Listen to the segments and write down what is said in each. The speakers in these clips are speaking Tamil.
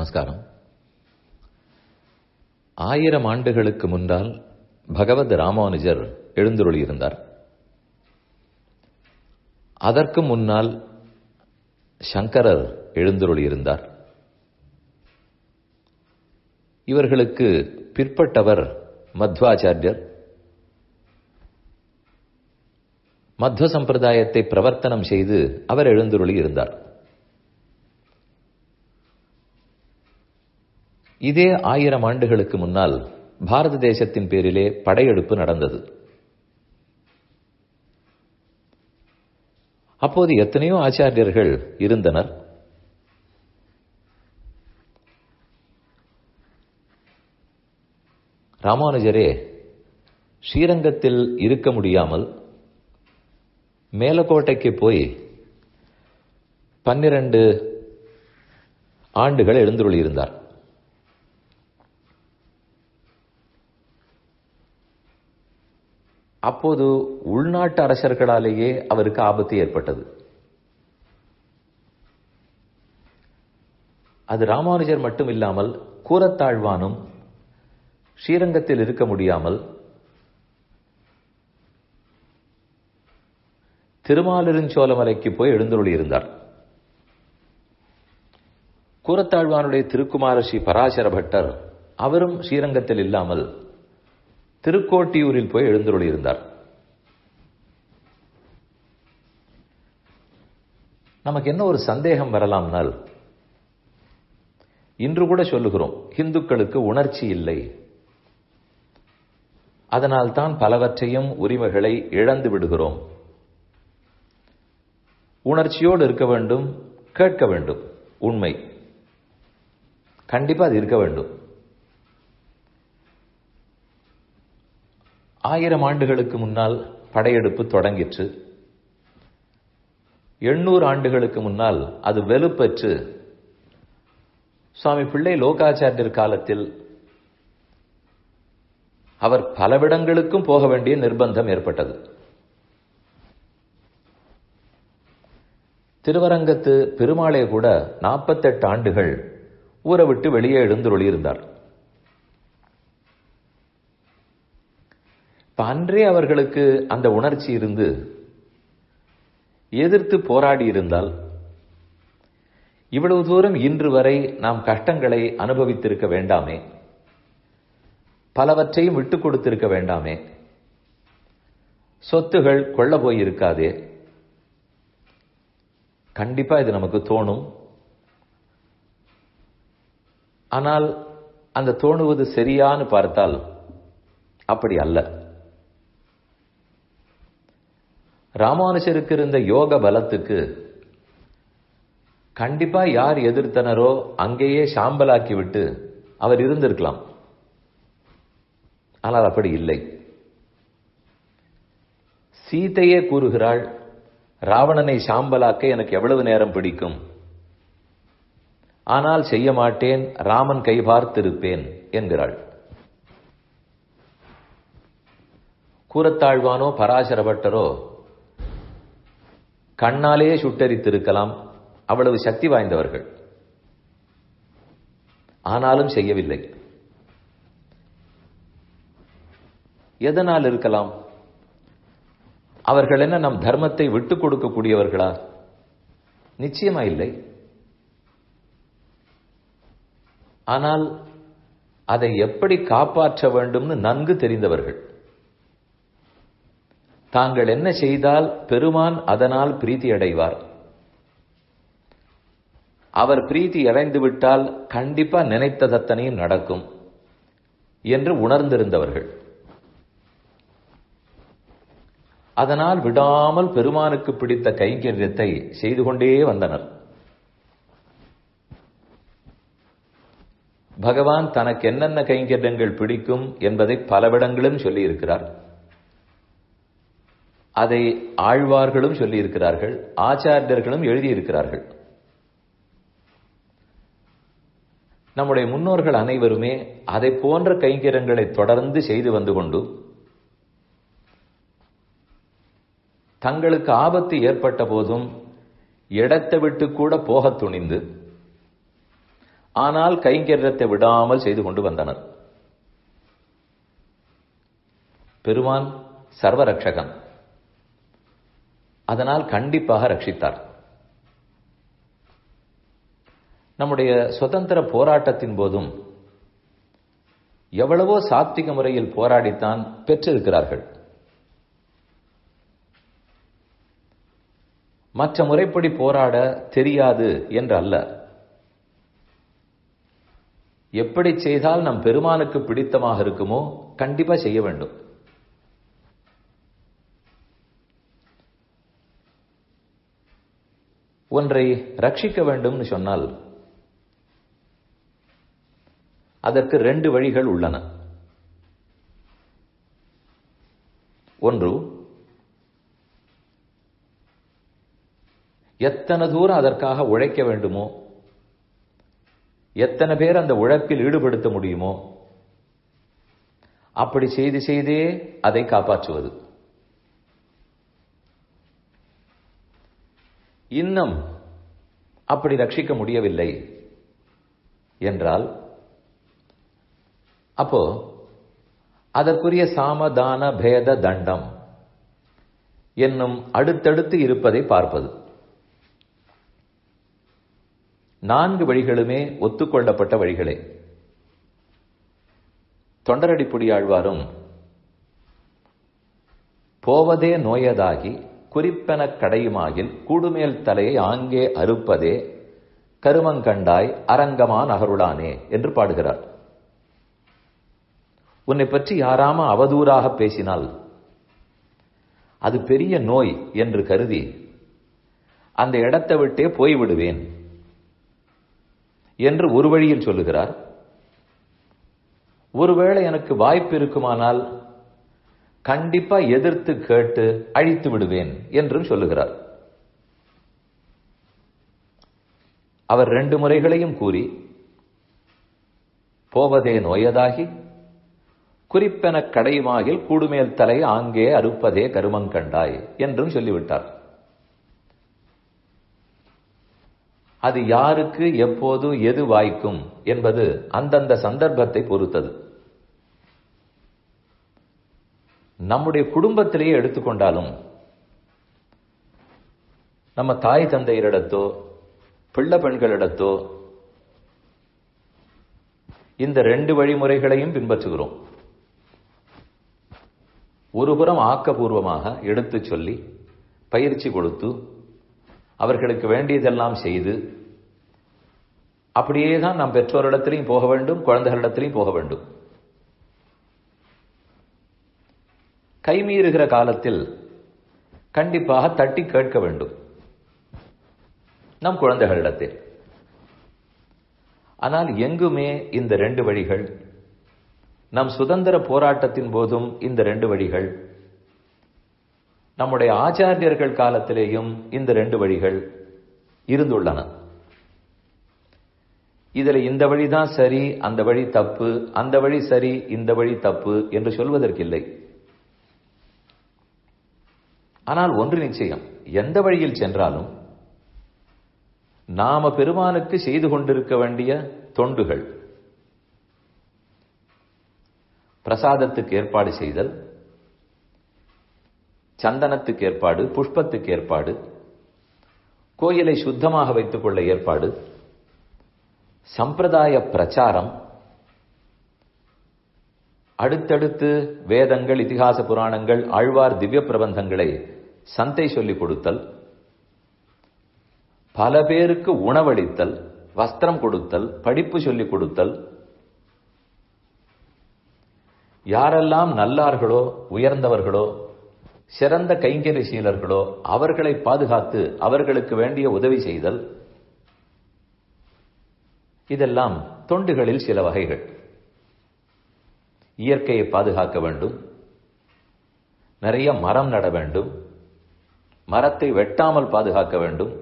நமஸ்காரம் ஆயிரம் ஆண்டுகளுக்கு முன்னால் பகவத் ராமானுஜர் எழுந்துருளியிருந்தார் அதற்கு முன்னால் சங்கரர் எழுந்துருளியிருந்தார் இவர்களுக்கு பிற்பட்டவர் மத்வாச்சாரியர் மத்வ சம்பிரதாயத்தை பிரவர்த்தனம் செய்து அவர் எழுந்துருளி இருந்தார் இதே ஆயிரம் ஆண்டுகளுக்கு முன்னால் பாரத தேசத்தின் பேரிலே படையெடுப்பு நடந்தது அப்போது எத்தனையோ ஆச்சாரியர்கள் இருந்தனர் ராமானுஜரே ஸ்ரீரங்கத்தில் இருக்க முடியாமல் மேலக்கோட்டைக்கு போய் பன்னிரண்டு ஆண்டுகள் எழுந்துள்ளிருந்தார் அப்போது உள்நாட்டு அரசர்களாலேயே அவருக்கு ஆபத்து ஏற்பட்டது அது ராமானுஜர் மட்டும் இல்லாமல் கூரத்தாழ்வானும் ஸ்ரீரங்கத்தில் இருக்க முடியாமல் திருமாலிருஞ்சோலமலைக்கு போய் எழுந்தருளி இருந்தார் கூரத்தாழ்வானுடைய திருக்குமார ஸ்ரீ பராசர பட்டர் அவரும் ஸ்ரீரங்கத்தில் இல்லாமல் திருக்கோட்டியூரில் போய் எழுந்தருளி இருந்தார் நமக்கு என்ன ஒரு சந்தேகம் வரலாம்னால் இன்று கூட சொல்லுகிறோம் இந்துக்களுக்கு உணர்ச்சி இல்லை அதனால் தான் பலவற்றையும் உரிமைகளை இழந்து விடுகிறோம் உணர்ச்சியோடு இருக்க வேண்டும் கேட்க வேண்டும் உண்மை கண்டிப்பா அது இருக்க வேண்டும் ஆயிரம் ஆண்டுகளுக்கு முன்னால் படையெடுப்பு தொடங்கிற்று எண்ணூறு ஆண்டுகளுக்கு முன்னால் அது வெலுப்பெற்று சுவாமி பிள்ளை லோகாச்சாரியர் காலத்தில் அவர் பலவிடங்களுக்கும் போக வேண்டிய நிர்பந்தம் ஏற்பட்டது திருவரங்கத்து பெருமாளே கூட நாற்பத்தெட்டு ஆண்டுகள் ஊரை விட்டு வெளியே எழுந்தொழியிருந்தார் இப்ப அன்றே அவர்களுக்கு அந்த உணர்ச்சி இருந்து எதிர்த்து போராடி இருந்தால் இவ்வளவு தூரம் இன்று வரை நாம் கஷ்டங்களை அனுபவித்திருக்க வேண்டாமே பலவற்றையும் விட்டுக் கொடுத்திருக்க வேண்டாமே சொத்துகள் கொள்ள போயிருக்காதே கண்டிப்பா இது நமக்கு தோணும் ஆனால் அந்த தோணுவது சரியான்னு பார்த்தால் அப்படி அல்ல ராமானுஜருக்கு இருந்த யோக பலத்துக்கு கண்டிப்பா யார் எதிர்த்தனரோ அங்கேயே சாம்பலாக்கி விட்டு அவர் இருந்திருக்கலாம் ஆனால் அப்படி இல்லை சீதையே கூறுகிறாள் ராவணனை சாம்பலாக்க எனக்கு எவ்வளவு நேரம் பிடிக்கும் ஆனால் செய்ய மாட்டேன் ராமன் கைபார்த்திருப்பேன் என்கிறாள் கூரத்தாழ்வானோ பராசரப்பட்டரோ கண்ணாலேயே சுட்டரித்திருக்கலாம் அவ்வளவு சக்தி வாய்ந்தவர்கள் ஆனாலும் செய்யவில்லை எதனால் இருக்கலாம் அவர்கள் என்ன நம் தர்மத்தை விட்டுக் கொடுக்கக்கூடியவர்களா நிச்சயமா இல்லை ஆனால் அதை எப்படி காப்பாற்ற வேண்டும்னு நன்கு தெரிந்தவர்கள் தாங்கள் என்ன செய்தால் பெருமான் அதனால் பிரீத்தி அடைவார் அவர் பிரீத்தி அடைந்து விட்டால் கண்டிப்பா நினைத்ததத்தனையும் நடக்கும் என்று உணர்ந்திருந்தவர்கள் அதனால் விடாமல் பெருமானுக்கு பிடித்த கைங்கரியத்தை செய்து கொண்டே வந்தனர் பகவான் தனக்கு என்னென்ன கைங்கரியங்கள் பிடிக்கும் என்பதை பலவிடங்களும் சொல்லியிருக்கிறார் அதை ஆழ்வார்களும் சொல்லியிருக்கிறார்கள் ஆச்சாரியர்களும் எழுதியிருக்கிறார்கள் நம்முடைய முன்னோர்கள் அனைவருமே அதை போன்ற கைங்கரங்களை தொடர்ந்து செய்து வந்து கொண்டு தங்களுக்கு ஆபத்து ஏற்பட்ட போதும் இடத்தை விட்டு கூட போகத் துணிந்து ஆனால் கைங்கரியத்தை விடாமல் செய்து கொண்டு வந்தனர் பெருமான் சர்வரக்ஷகன் அதனால் கண்டிப்பாக ரட்சித்தார் நம்முடைய சுதந்திர போராட்டத்தின் போதும் எவ்வளவோ சாத்விக முறையில் போராடித்தான் பெற்றிருக்கிறார்கள் மற்ற முறைப்படி போராட தெரியாது என்று அல்ல எப்படி செய்தால் நம் பெருமானுக்கு பிடித்தமாக இருக்குமோ கண்டிப்பா செய்ய வேண்டும் ஒன்றை ரட்சிக்க வேண்டும்னு சொன்னால் அதற்கு ரெண்டு வழிகள் உள்ளன ஒன்று எத்தனை தூரம் அதற்காக உழைக்க வேண்டுமோ எத்தனை பேர் அந்த உழைப்பில் ஈடுபடுத்த முடியுமோ அப்படி செய்து செய்தே அதை காப்பாற்றுவது இன்னும் அப்படி ரட்சிக்க முடியவில்லை என்றால் அப்போ அதற்குரிய சாமதான பேத தண்டம் என்னும் அடுத்தடுத்து இருப்பதை பார்ப்பது நான்கு வழிகளுமே ஒத்துக்கொள்ளப்பட்ட வழிகளே தொண்டரடிப்புடி ஆழ்வாரும் போவதே நோயதாகி குறிப்பெனக் கடையுமாகில் கூடுமேல் தலையை ஆங்கே அறுப்பதே கருமங்கண்டாய் அரங்கமான் அகருளானே என்று பாடுகிறார் உன்னை பற்றி யாராம அவதூறாக பேசினால் அது பெரிய நோய் என்று கருதி அந்த இடத்தை விட்டே போய்விடுவேன் என்று ஒரு வழியில் சொல்லுகிறார் ஒருவேளை எனக்கு வாய்ப்பு இருக்குமானால் கண்டிப்பா எதிர்த்து கேட்டு அழித்து விடுவேன் என்றும் சொல்லுகிறார் அவர் ரெண்டு முறைகளையும் கூறி போவதே நோயதாகி குறிப்பெனக் கடையுமாகில் கூடுமேல் தலை ஆங்கே அறுப்பதே கருமங்கண்டாய் என்றும் சொல்லிவிட்டார் அது யாருக்கு எப்போது எது வாய்க்கும் என்பது அந்தந்த சந்தர்ப்பத்தை பொறுத்தது நம்முடைய குடும்பத்திலேயே எடுத்துக்கொண்டாலும் நம்ம தாய் தந்தையரிடத்தோ பிள்ளை பெண்களிடத்தோ இந்த ரெண்டு வழிமுறைகளையும் பின்பற்றுகிறோம் ஒருபுறம் ஆக்கபூர்வமாக எடுத்துச் சொல்லி பயிற்சி கொடுத்து அவர்களுக்கு வேண்டியதெல்லாம் செய்து அப்படியே தான் நாம் பெற்றோரிடத்திலையும் போக வேண்டும் குழந்தைகளிடத்திலையும் போக வேண்டும் கைமீறுகிற காலத்தில் கண்டிப்பாக தட்டி கேட்க வேண்டும் நம் குழந்தைகளிடத்தில் ஆனால் எங்குமே இந்த ரெண்டு வழிகள் நம் சுதந்திர போராட்டத்தின் போதும் இந்த ரெண்டு வழிகள் நம்முடைய ஆச்சாரியர்கள் காலத்திலேயும் இந்த ரெண்டு வழிகள் இருந்துள்ளன இதுல இந்த வழிதான் சரி அந்த வழி தப்பு அந்த வழி சரி இந்த வழி தப்பு என்று சொல்வதற்கில்லை ஆனால் ஒன்று நிச்சயம் எந்த வழியில் சென்றாலும் நாம பெருமானுக்கு செய்து கொண்டிருக்க வேண்டிய தொண்டுகள் பிரசாதத்துக்கு ஏற்பாடு செய்தல் சந்தனத்துக்கு ஏற்பாடு புஷ்பத்துக்கு ஏற்பாடு கோயிலை சுத்தமாக வைத்துக் கொள்ள ஏற்பாடு சம்பிரதாய பிரச்சாரம் அடுத்தடுத்து வேதங்கள் இதிகாச புராணங்கள் ஆழ்வார் திவ்ய பிரபந்தங்களை சந்தை சொல்லிக் கொடுத்தல் பல பேருக்கு உணவளித்தல் வஸ்திரம் கொடுத்தல் படிப்பு சொல்லிக் கொடுத்தல் யாரெல்லாம் நல்லார்களோ உயர்ந்தவர்களோ சிறந்த கைங்கரிசீலர்களோ அவர்களை பாதுகாத்து அவர்களுக்கு வேண்டிய உதவி செய்தல் இதெல்லாம் தொண்டுகளில் சில வகைகள் இயற்கையை பாதுகாக்க வேண்டும் நிறைய மரம் நட வேண்டும் மரத்தை வெட்டாமல் பாதுகாக்க வேண்டும்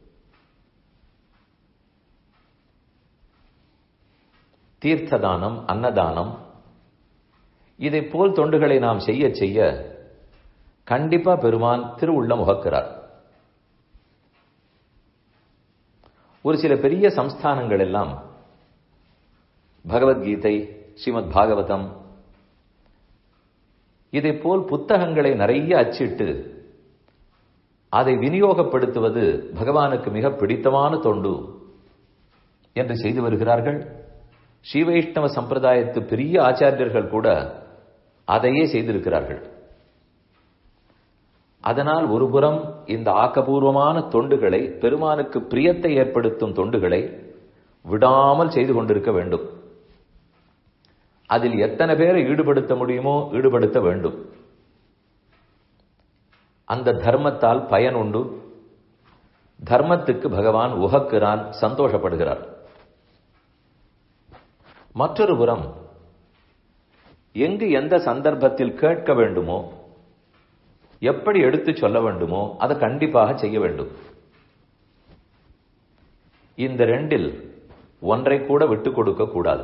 தீர்த்த தானம் அன்னதானம் இதை போல் தொண்டுகளை நாம் செய்ய செய்ய கண்டிப்பா பெருமான் திருவுள்ள முகக்கிறார் ஒரு சில பெரிய சம்ஸ்தானங்கள் எல்லாம் பகவத்கீதை ஸ்ரீமத் பாகவதம் இதை போல் புத்தகங்களை நிறைய அச்சிட்டு அதை விநியோகப்படுத்துவது பகவானுக்கு மிக பிடித்தமான தொண்டு என்று செய்து வருகிறார்கள் ஸ்ரீ வைஷ்ணவ சம்பிரதாயத்து பெரிய ஆச்சாரியர்கள் கூட அதையே செய்திருக்கிறார்கள் அதனால் ஒருபுறம் இந்த ஆக்கபூர்வமான தொண்டுகளை பெருமானுக்கு பிரியத்தை ஏற்படுத்தும் தொண்டுகளை விடாமல் செய்து கொண்டிருக்க வேண்டும் அதில் எத்தனை பேரை ஈடுபடுத்த முடியுமோ ஈடுபடுத்த வேண்டும் அந்த தர்மத்தால் பயன் உண்டு தர்மத்துக்கு பகவான் உகக்கிறான் சந்தோஷப்படுகிறார் மற்றொரு புறம் எங்கு எந்த சந்தர்ப்பத்தில் கேட்க வேண்டுமோ எப்படி எடுத்து சொல்ல வேண்டுமோ அதை கண்டிப்பாக செய்ய வேண்டும் இந்த ரெண்டில் ஒன்றை கூட விட்டுக் கொடுக்க கூடாது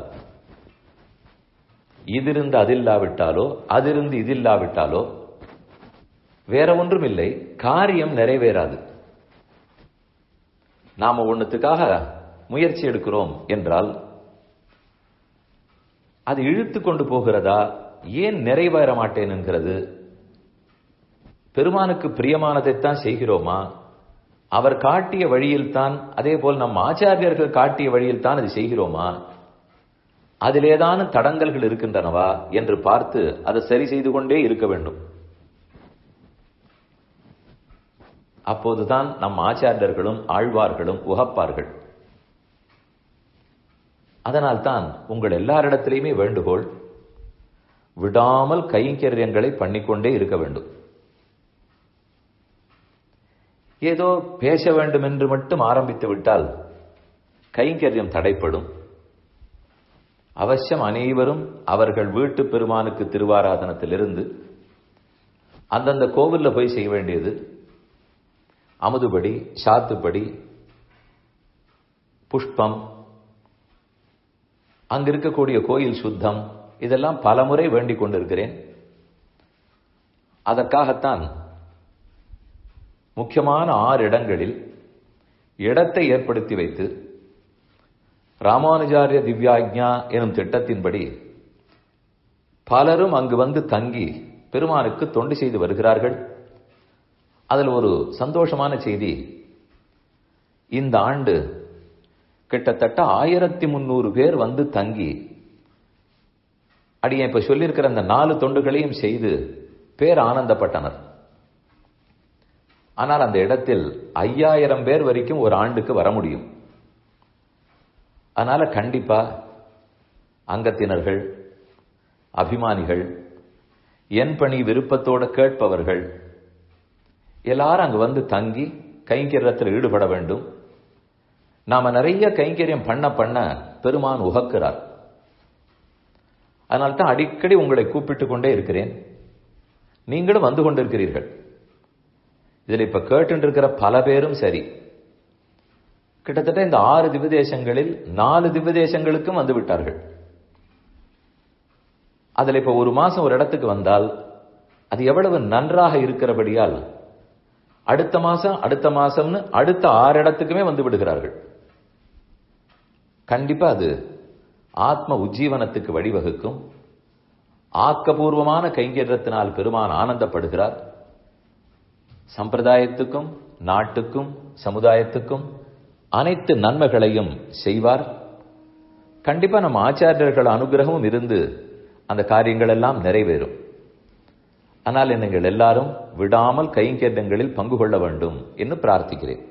இதிருந்து அதில்லாவிட்டாலோ அதிருந்து இதில்லாவிட்டாலோ வேற ஒன்றும் இல்லை காரியம் நிறைவேறாது நாம ஒண்ணுத்துக்காக முயற்சி எடுக்கிறோம் என்றால் அது இழுத்து கொண்டு போகிறதா ஏன் நிறைவேற மாட்டேன் என்கிறது பெருமானுக்கு பிரியமானதைத்தான் செய்கிறோமா அவர் காட்டிய வழியில்தான் அதே போல் நம் ஆச்சாரியர்கள் காட்டிய வழியில் தான் அது செய்கிறோமா அதில் ஏதானும் தடங்கல்கள் இருக்கின்றனவா என்று பார்த்து அதை சரி செய்து கொண்டே இருக்க வேண்டும் அப்போதுதான் நம் ஆச்சாரியர்களும் ஆழ்வார்களும் உகப்பார்கள் அதனால்தான் உங்கள் எல்லாரிடத்திலையுமே வேண்டுகோள் விடாமல் கைங்கரியங்களை பண்ணிக்கொண்டே இருக்க வேண்டும் ஏதோ பேச வேண்டும் என்று மட்டும் ஆரம்பித்து விட்டால் கைங்கரியம் தடைப்படும் அவசியம் அனைவரும் அவர்கள் வீட்டு பெருமானுக்கு திருவாராதனத்திலிருந்து அந்தந்த கோவில்ல போய் செய்ய வேண்டியது அமுதுபடி சாத்துப்படி புஷ்பம் அங்க இருக்கக்கூடிய கோயில் சுத்தம் இதெல்லாம் பலமுறை வேண்டிக் கொண்டிருக்கிறேன் அதற்காகத்தான் முக்கியமான ஆறு இடங்களில் இடத்தை ஏற்படுத்தி வைத்து ராமானுஜாரிய திவ்யாஜ்ஞா எனும் திட்டத்தின்படி பலரும் அங்கு வந்து தங்கி பெருமானுக்கு தொண்டு செய்து வருகிறார்கள் அதில் ஒரு சந்தோஷமான செய்தி இந்த ஆண்டு கிட்டத்தட்ட ஆயிரத்தி முன்னூறு பேர் வந்து தங்கி அடியன் இப்ப சொல்லியிருக்கிற அந்த நாலு தொண்டுகளையும் செய்து பேர் ஆனந்தப்பட்டனர் ஆனால் அந்த இடத்தில் ஐயாயிரம் பேர் வரைக்கும் ஒரு ஆண்டுக்கு வர முடியும் அதனால கண்டிப்பா அங்கத்தினர்கள் அபிமானிகள் என் பணி விருப்பத்தோட கேட்பவர்கள் எல்லாரும் அங்கு வந்து தங்கி கைங்கரியத்தில் ஈடுபட வேண்டும் நாம நிறைய கைங்கரியம் பண்ண பண்ண பெருமான் உகக்கிறார் அதனால்தான் அடிக்கடி உங்களை கூப்பிட்டு கொண்டே இருக்கிறேன் நீங்களும் வந்து கொண்டிருக்கிறீர்கள் இதில் இப்ப கேட்டு இருக்கிற பல பேரும் சரி கிட்டத்தட்ட இந்த ஆறு திவ்யதேசங்களில் நாலு திவ்யதேசங்களுக்கும் வந்து விட்டார்கள் அதுல இப்ப ஒரு மாசம் ஒரு இடத்துக்கு வந்தால் அது எவ்வளவு நன்றாக இருக்கிறபடியால் அடுத்த மாசம் அடுத்த மாசம்னு அடுத்த ஆறு இடத்துக்குமே வந்து விடுகிறார்கள் கண்டிப்பா அது ஆத்ம உஜ்ஜீவனத்துக்கு வழிவகுக்கும் ஆக்கபூர்வமான கைங்கரியத்தினால் பெருமான் ஆனந்தப்படுகிறார் சம்பிரதாயத்துக்கும் நாட்டுக்கும் சமுதாயத்துக்கும் அனைத்து நன்மைகளையும் செய்வார் கண்டிப்பா நம்ம ஆச்சாரியர்கள் அனுகிரகமும் இருந்து அந்த காரியங்கள் எல்லாம் நிறைவேறும் ஆனால் நீங்கள் எல்லாரும் விடாமல் கைங்கரியங்களில் பங்கு கொள்ள வேண்டும் என்று பிரார்த்திக்கிறேன்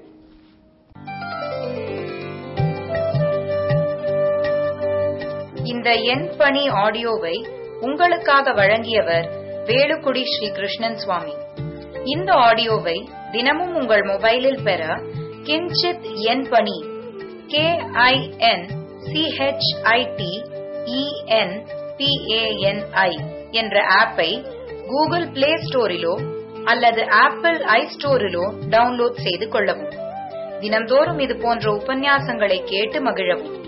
இந்த என் பணி ஆடியோவை உங்களுக்காக வழங்கியவர் வேலுக்குடி ஸ்ரீ கிருஷ்ணன் சுவாமி இந்த ஆடியோவை தினமும் உங்கள் மொபைலில் பெற கிஞ்சித் என் பணி கே ஐ என் சிஹெச்ஐடி இஎன் பிஏஎன்ஐ என்ற ஆப்பை கூகுள் பிளே ஸ்டோரிலோ அல்லது ஆப்பிள் ஐ ஸ்டோரிலோ டவுன்லோட் செய்து கொள்ளவும் தினம்தோறும் இது போன்ற உபன்யாசங்களை கேட்டு மகிழவும்